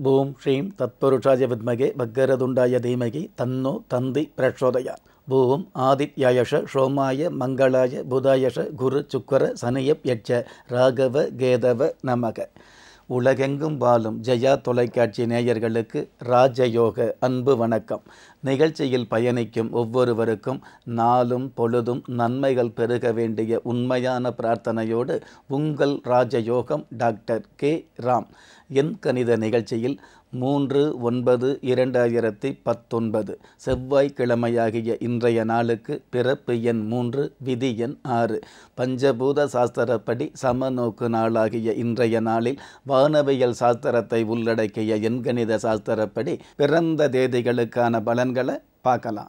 ஓம் ஸ்ரீம் தத்புருஷாய வித்மகே பக்கரதுண்டாய தீமகி தன்னோ தந்தி பிரச்சோதயா ஓம் ஆதித்யாயஷ சோமாய மங்களாய புதாயஷ குரு சுக்கர சனியப் யட்ச ராகவ கேதவ நமக உலகெங்கும் வாழும் ஜெயா தொலைக்காட்சி நேயர்களுக்கு ராஜயோக அன்பு வணக்கம் நிகழ்ச்சியில் பயணிக்கும் ஒவ்வொருவருக்கும் நாளும் பொழுதும் நன்மைகள் பெருக வேண்டிய உண்மையான பிரார்த்தனையோடு உங்கள் ராஜயோகம் டாக்டர் கே ராம் என் கணித நிகழ்ச்சியில் மூன்று ஒன்பது இரண்டாயிரத்தி பத்தொன்பது செவ்வாய்க்கிழமையாகிய இன்றைய நாளுக்கு பிறப்பு எண் மூன்று விதி எண் ஆறு பஞ்சபூத சாஸ்திரப்படி சமநோக்கு நாளாகிய இன்றைய நாளில் வானவியல் சாஸ்திரத்தை உள்ளடக்கிய எண்கணித சாஸ்திரப்படி பிறந்த தேதிகளுக்கான பலன்களை பார்க்கலாம்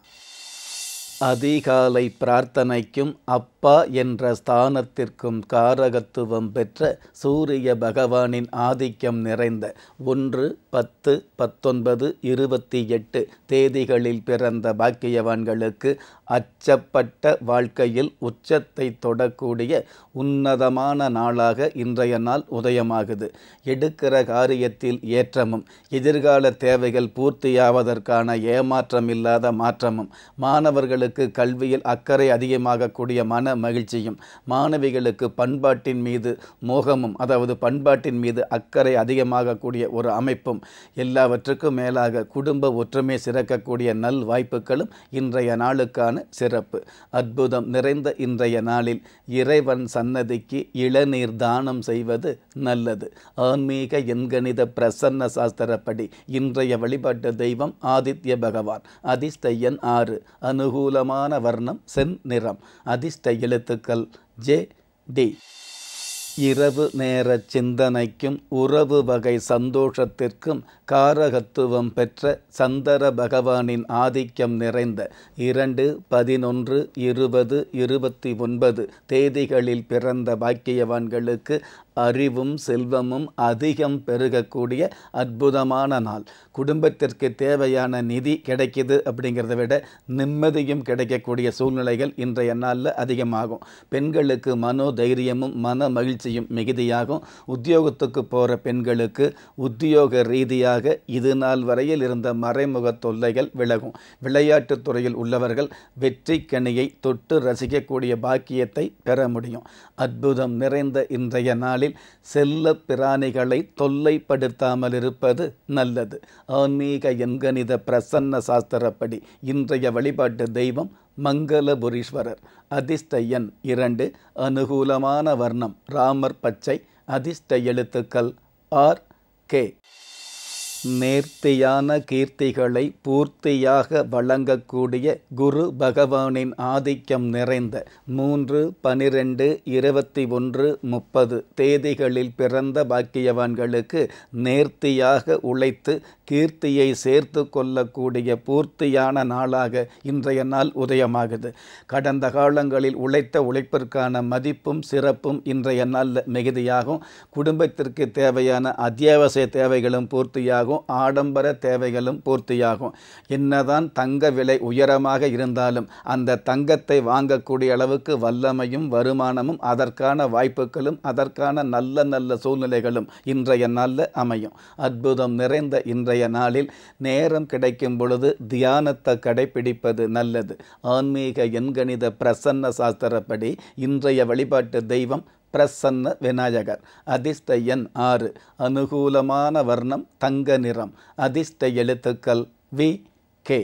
அதிகாலை பிரார்த்தனைக்கும் அப்பா என்ற ஸ்தானத்திற்கும் காரகத்துவம் பெற்ற சூரிய பகவானின் ஆதிக்கம் நிறைந்த ஒன்று பத்து பத்தொன்பது இருபத்தி எட்டு தேதிகளில் பிறந்த பாக்கியவான்களுக்கு அச்சப்பட்ட வாழ்க்கையில் உச்சத்தை தொடக்கூடிய உன்னதமான நாளாக இன்றைய நாள் உதயமாகுது எடுக்கிற காரியத்தில் ஏற்றமும் எதிர்கால தேவைகள் பூர்த்தியாவதற்கான ஏமாற்றம் இல்லாத மாற்றமும் மாணவர்களுக்கு கல்வியில் அக்கறை அதிகமாகக்கூடிய மன மகிழ்ச்சியும் மாணவிகளுக்கு பண்பாட்டின் மீது மோகமும் அதாவது பண்பாட்டின் மீது அக்கறை அதிகமாகக்கூடிய ஒரு அமைப்பும் எல்லாவற்றுக்கும் மேலாக குடும்ப ஒற்றுமை சிறக்கக்கூடிய நல் வாய்ப்புகளும் இன்றைய நாளுக்கான சிறப்பு அற்புதம் நிறைந்த இன்றைய நாளில் இறைவன் சன்னதிக்கு இளநீர் தானம் செய்வது நல்லது ஆன்மீக எண்கணித பிரசன்ன சாஸ்திரப்படி இன்றைய வழிபாட்டு தெய்வம் ஆதித்ய பகவான் அதிர்ஷ்ட ஆறு அனுகூலமான வர்ணம் செந் நிறம் அதிர்ஷ்ட எழுத்துக்கள் ஜே டி இரவு நேர சிந்தனைக்கும் உறவு வகை சந்தோஷத்திற்கும் காரகத்துவம் பெற்ற சந்தர பகவானின் ஆதிக்கம் நிறைந்த இரண்டு பதினொன்று இருபது இருபத்தி ஒன்பது தேதிகளில் பிறந்த பாக்கியவான்களுக்கு அறிவும் செல்வமும் அதிகம் பெருகக்கூடிய அற்புதமான நாள் குடும்பத்திற்கு தேவையான நிதி கிடைக்கிது அப்படிங்கிறத விட நிம்மதியும் கிடைக்கக்கூடிய சூழ்நிலைகள் இன்றைய நாளில் அதிகமாகும் பெண்களுக்கு மனோ தைரியமும் மன மகிழ்ச்சியும் மிகுதியாகும் உத்தியோகத்துக்கு போகிற பெண்களுக்கு உத்தியோக ரீதியாக இது நாள் வரையில் இருந்த மறைமுக தொல்லைகள் விலகும் விளையாட்டுத் துறையில் உள்ளவர்கள் வெற்றி கனியை தொட்டு ரசிக்கக்கூடிய பாக்கியத்தை பெற முடியும் அற்புதம் நிறைந்த இன்றைய நாளில் செல்ல பிராணிகளை தொல்லைப்படுத்தாமல் இருப்பது நல்லது ஆன்மீக எண்கணித பிரசன்ன சாஸ்திரப்படி இன்றைய வழிபாட்டு தெய்வம் மங்களபுரீஸ்வரர் அதிர்ஷ்ட எண் இரண்டு அனுகூலமான வர்ணம் ராமர் பச்சை அதிர்ஷ்ட எழுத்துக்கள் ஆர் கே நேர்த்தியான கீர்த்திகளை பூர்த்தியாக வழங்கக்கூடிய குரு பகவானின் ஆதிக்கம் நிறைந்த மூன்று பனிரெண்டு இருபத்தி ஒன்று முப்பது தேதிகளில் பிறந்த பாக்கியவான்களுக்கு நேர்த்தியாக உழைத்து கீர்த்தியை சேர்த்து கொள்ளக்கூடிய பூர்த்தியான நாளாக இன்றைய நாள் உதயமாகுது கடந்த காலங்களில் உழைத்த உழைப்பிற்கான மதிப்பும் சிறப்பும் இன்றைய நாளில் மிகுதியாகும் குடும்பத்திற்கு தேவையான அத்தியாவசிய தேவைகளும் பூர்த்தியாகும் ஆடம்பர தேவைகளும் பூர்த்தியாகும் என்னதான் தங்க விலை உயரமாக இருந்தாலும் அந்த தங்கத்தை வாங்கக்கூடிய அளவுக்கு வல்லமையும் வருமானமும் அதற்கான வாய்ப்புகளும் அதற்கான நல்ல நல்ல சூழ்நிலைகளும் இன்றைய நாளில் அமையும் அற்புதம் நிறைந்த இன்றைய நாளில் நேரம் கிடைக்கும் பொழுது தியானத்தை கடைபிடிப்பது நல்லது ஆன்மீக எண்கணித பிரசன்ன சாஸ்திரப்படி இன்றைய வழிபாட்டு தெய்வம் பிரசன்ன விநாயகர் அதிர்ஷ்ட எண் ஆறு அனுகூலமான வர்ணம் தங்க நிறம் அதிர்ஷ்ட எழுத்துக்கள் வி கே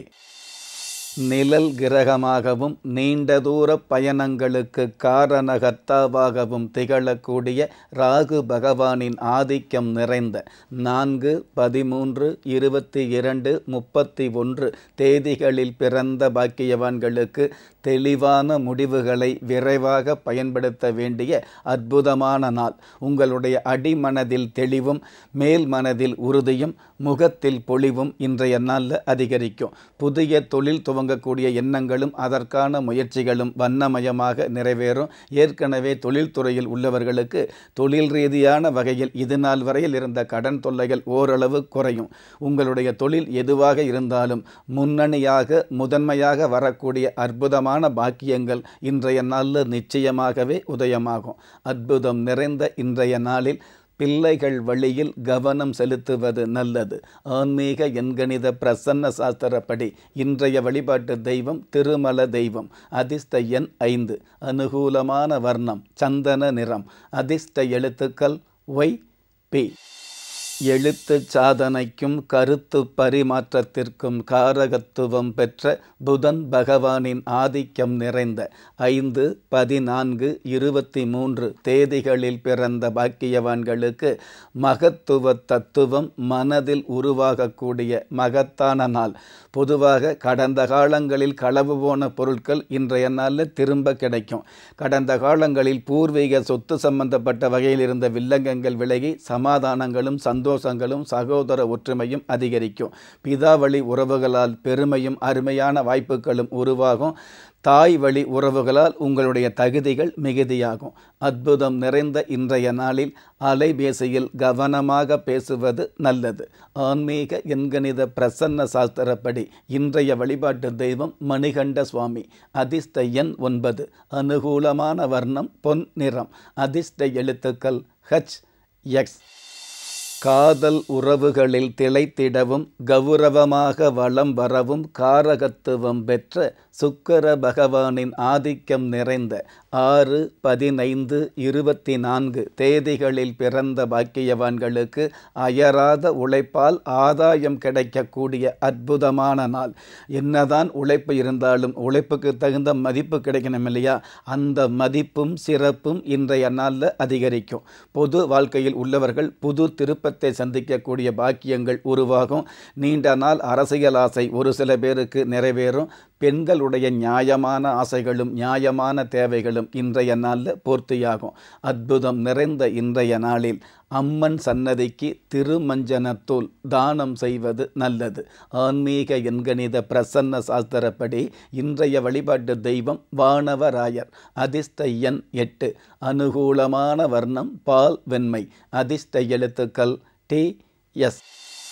நிழல் கிரகமாகவும் நீண்ட தூர பயணங்களுக்கு காரணகர்த்தாவாகவும் திகழக்கூடிய ராகு பகவானின் ஆதிக்கம் நிறைந்த நான்கு பதிமூன்று இருபத்தி இரண்டு முப்பத்தி ஒன்று தேதிகளில் பிறந்த பாக்கியவான்களுக்கு தெளிவான முடிவுகளை விரைவாக பயன்படுத்த வேண்டிய அற்புதமான நாள் உங்களுடைய அடிமனதில் தெளிவும் மேல் மனதில் உறுதியும் முகத்தில் பொலிவும் இன்றைய நாளில் அதிகரிக்கும் புதிய தொழில் துவங்கக்கூடிய எண்ணங்களும் அதற்கான முயற்சிகளும் வண்ணமயமாக நிறைவேறும் ஏற்கனவே தொழில்துறையில் உள்ளவர்களுக்கு தொழில் ரீதியான வகையில் இது நாள் வரையில் இருந்த கடன் தொல்லைகள் ஓரளவு குறையும் உங்களுடைய தொழில் எதுவாக இருந்தாலும் முன்னணியாக முதன்மையாக வரக்கூடிய அற்புதமான பாக்கியங்கள் இன்றைய நாளில் நிச்சயமாகவே உதயமாகும் அற்புதம் நிறைந்த இன்றைய நாளில் பிள்ளைகள் வழியில் கவனம் செலுத்துவது நல்லது ஆன்மீக எண்கணித பிரசன்ன சாஸ்திரப்படி இன்றைய வழிபாட்டு தெய்வம் திருமல தெய்வம் அதிர்ஷ்ட எண் ஐந்து அனுகூலமான வர்ணம் சந்தன நிறம் அதிர்ஷ்ட எழுத்துக்கள் ஒய் பி எழுத்து சாதனைக்கும் கருத்து பரிமாற்றத்திற்கும் காரகத்துவம் பெற்ற புதன் பகவானின் ஆதிக்கம் நிறைந்த ஐந்து பதினான்கு இருபத்தி மூன்று தேதிகளில் பிறந்த பாக்கியவான்களுக்கு மகத்துவ தத்துவம் மனதில் உருவாகக்கூடிய மகத்தான நாள் பொதுவாக கடந்த காலங்களில் களவு போன பொருட்கள் இன்றைய நாளில் திரும்ப கிடைக்கும் கடந்த காலங்களில் பூர்வீக சொத்து சம்பந்தப்பட்ட வகையில் இருந்த வில்லங்கங்கள் விலகி சமாதானங்களும் சந்தோஷ சந்தோஷங்களும் சகோதர ஒற்றுமையும் அதிகரிக்கும் பிதாவழி உறவுகளால் பெருமையும் அருமையான வாய்ப்புகளும் உருவாகும் தாய் வழி உறவுகளால் உங்களுடைய தகுதிகள் மிகுதியாகும் அற்புதம் நிறைந்த இன்றைய நாளில் அலைபேசியில் கவனமாக பேசுவது நல்லது ஆன்மீக எண்கணித பிரசன்ன சாஸ்திரப்படி இன்றைய வழிபாட்டு தெய்வம் மணிகண்ட சுவாமி அதிர்ஷ்ட எண் ஒன்பது அனுகூலமான வர்ணம் பொன் நிறம் அதிர்ஷ்ட எழுத்துக்கள் ஹச் எக்ஸ் காதல் உறவுகளில் திளைத்திடவும் கௌரவமாக வளம் வரவும் காரகத்துவம் பெற்ற சுக்கர பகவானின் ஆதிக்கம் நிறைந்த ஆறு பதினைந்து இருபத்தி நான்கு தேதிகளில் பிறந்த பாக்கியவான்களுக்கு அயராத உழைப்பால் ஆதாயம் கிடைக்கக்கூடிய அற்புதமான நாள் என்னதான் உழைப்பு இருந்தாலும் உழைப்புக்கு தகுந்த மதிப்பு கிடைக்கணும் இல்லையா அந்த மதிப்பும் சிறப்பும் இன்றைய நாளில் அதிகரிக்கும் பொது வாழ்க்கையில் உள்ளவர்கள் புது திருப்பத்தை சந்திக்கக்கூடிய பாக்கியங்கள் உருவாகும் நீண்ட நாள் அரசியல் ஆசை ஒரு சில பேருக்கு நிறைவேறும் பெண்களுடைய நியாயமான ஆசைகளும் நியாயமான தேவைகளும் இன்றைய நாளில் பூர்த்தியாகும் அற்புதம் நிறைந்த இன்றைய நாளில் அம்மன் சன்னதிக்கு திருமஞ்சனத்தூள் தானம் செய்வது நல்லது ஆன்மீக எண்கணித பிரசன்ன சாஸ்திரப்படி இன்றைய வழிபாட்டு தெய்வம் வானவராயர் அதிர்ஷ்ட எண் எட்டு அனுகூலமான வர்ணம் பால் வெண்மை அதிர்ஷ்ட எழுத்துக்கள் டி எஸ்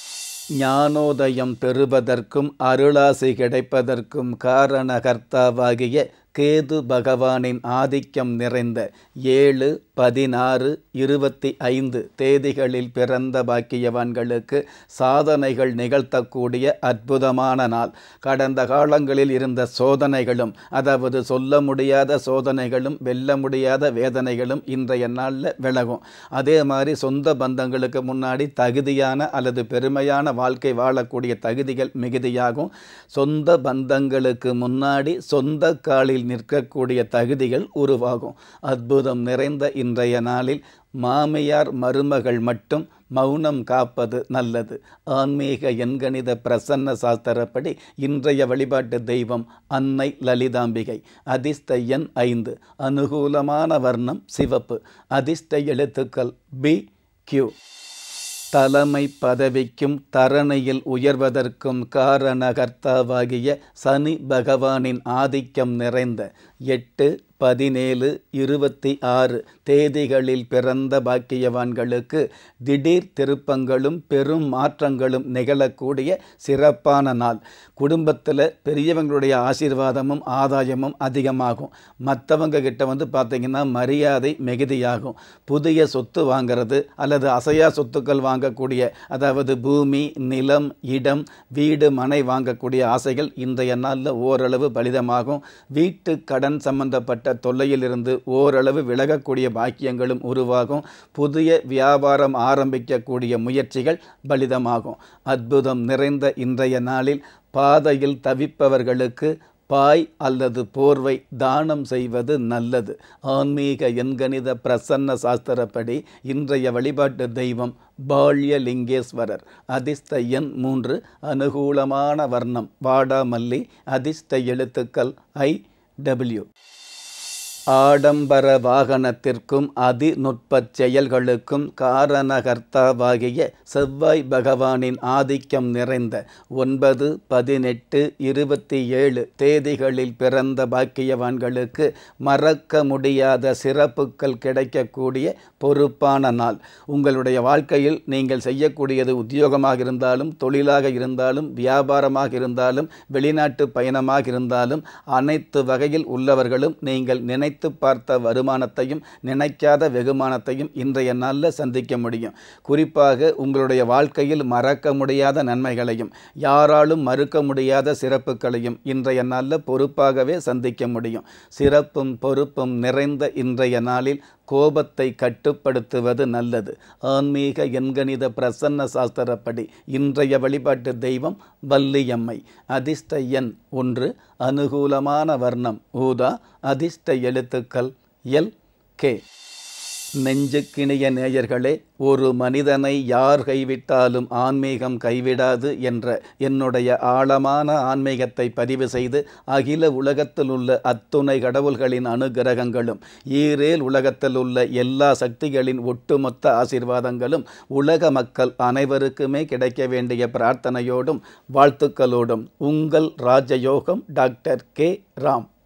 ஞானோதயம் பெறுவதற்கும் அருளாசி கிடைப்பதற்கும் காரணகர்த்தாவாகிய கேது பகவானின் ஆதிக்கம் நிறைந்த ஏழு பதினாறு இருபத்தி ஐந்து தேதிகளில் பிறந்த பாக்கியவான்களுக்கு சாதனைகள் நிகழ்த்தக்கூடிய அற்புதமான நாள் கடந்த காலங்களில் இருந்த சோதனைகளும் அதாவது சொல்ல முடியாத சோதனைகளும் வெல்ல முடியாத வேதனைகளும் இன்றைய நாளில் விலகும் அதே மாதிரி சொந்த பந்தங்களுக்கு முன்னாடி தகுதியான அல்லது பெருமையான வாழ்க்கை வாழக்கூடிய தகுதிகள் மிகுதியாகும் சொந்த பந்தங்களுக்கு முன்னாடி சொந்த காலில் நிற்கக்கூடிய தகுதிகள் உருவாகும் அற்புதம் நிறைந்த இன்றைய நாளில் மாமியார் மருமகள் மட்டும் மௌனம் காப்பது நல்லது ஆன்மீக எண்கணித பிரசன்ன சாஸ்திரப்படி இன்றைய வழிபாட்டு தெய்வம் அன்னை லலிதாம்பிகை அதிர்ஷ்ட எண் ஐந்து அனுகூலமான வர்ணம் சிவப்பு அதிர்ஷ்ட எழுத்துக்கள் பி கியூ தலைமை பதவிக்கும் தரணையில் உயர்வதற்கும் காரணகர்த்தாவாகிய சனி பகவானின் ஆதிக்கம் நிறைந்த எட்டு பதினேழு இருபத்தி ஆறு தேதிகளில் பிறந்த பாக்கியவான்களுக்கு திடீர் திருப்பங்களும் பெரும் மாற்றங்களும் நிகழக்கூடிய சிறப்பான நாள் குடும்பத்தில் பெரியவங்களுடைய ஆசீர்வாதமும் ஆதாயமும் அதிகமாகும் மற்றவங்க கிட்ட வந்து பார்த்திங்கன்னா மரியாதை மிகுதியாகும் புதிய சொத்து வாங்கிறது அல்லது அசையா சொத்துக்கள் வாங்கக்கூடிய அதாவது பூமி நிலம் இடம் வீடு மனை வாங்கக்கூடிய ஆசைகள் இன்றைய நாளில் ஓரளவு பலிதமாகும் வீட்டு கடன் சம்பந்தப்பட்ட தொல்லையிலிருந்து ஓரளவு விலகக்கூடிய பாக்கியங்களும் உருவாகும் புதிய வியாபாரம் ஆரம்பிக்கக்கூடிய முயற்சிகள் பலிதமாகும் அற்புதம் நிறைந்த இன்றைய நாளில் பாதையில் தவிப்பவர்களுக்கு பாய் அல்லது போர்வை தானம் செய்வது நல்லது ஆன்மீக எண்கணித பிரசன்ன சாஸ்திரப்படி இன்றைய வழிபாட்டு தெய்வம் பால்யலிங்கேஸ்வரர் அதிர்ஷ்ட எண் மூன்று அனுகூலமான வர்ணம் வாடாமல்லி அதிர்ஷ்ட எழுத்துக்கள் ஐ டபிள்யூ ஆடம்பர வாகனத்திற்கும் அதிநுட்பச் செயல்களுக்கும் காரணகர்த்தாவாகிய செவ்வாய் பகவானின் ஆதிக்கம் நிறைந்த ஒன்பது பதினெட்டு இருபத்தி ஏழு தேதிகளில் பிறந்த பாக்கியவான்களுக்கு மறக்க முடியாத சிறப்புகள் கிடைக்கக்கூடிய பொறுப்பான நாள் உங்களுடைய வாழ்க்கையில் நீங்கள் செய்யக்கூடியது உத்தியோகமாக இருந்தாலும் தொழிலாக இருந்தாலும் வியாபாரமாக இருந்தாலும் வெளிநாட்டு பயணமாக இருந்தாலும் அனைத்து வகையில் உள்ளவர்களும் நீங்கள் நினை நினைத்து பார்த்த வருமானத்தையும் நினைக்காத வெகுமானத்தையும் இன்றைய நாளில் சந்திக்க முடியும் குறிப்பாக உங்களுடைய வாழ்க்கையில் மறக்க முடியாத நன்மைகளையும் யாராலும் மறுக்க முடியாத சிறப்புகளையும் இன்றைய நாளில் பொறுப்பாகவே சந்திக்க முடியும் சிறப்பும் பொறுப்பும் நிறைந்த இன்றைய நாளில் கோபத்தை கட்டுப்படுத்துவது நல்லது ஆன்மீக எண்கணித பிரசன்ன சாஸ்திரப்படி இன்றைய வழிபாட்டு தெய்வம் வள்ளியம்மை அதிர்ஷ்ட எண் ஒன்று அனுகூலமான வர்ணம் ஊதா அதிர்ஷ்ட எழுத்துக்கள் எல் கே நெஞ்சுக்கிணிய நேயர்களே ஒரு மனிதனை யார் கைவிட்டாலும் ஆன்மீகம் கைவிடாது என்ற என்னுடைய ஆழமான ஆன்மீகத்தை பதிவு செய்து அகில உலகத்தில் உள்ள அத்துணை கடவுள்களின் அனுகிரகங்களும் ஈரேல் உலகத்தில் உள்ள எல்லா சக்திகளின் ஒட்டுமொத்த ஆசீர்வாதங்களும் உலக மக்கள் அனைவருக்குமே கிடைக்க வேண்டிய பிரார்த்தனையோடும் வாழ்த்துக்களோடும் உங்கள் ராஜயோகம் டாக்டர் கே ராம்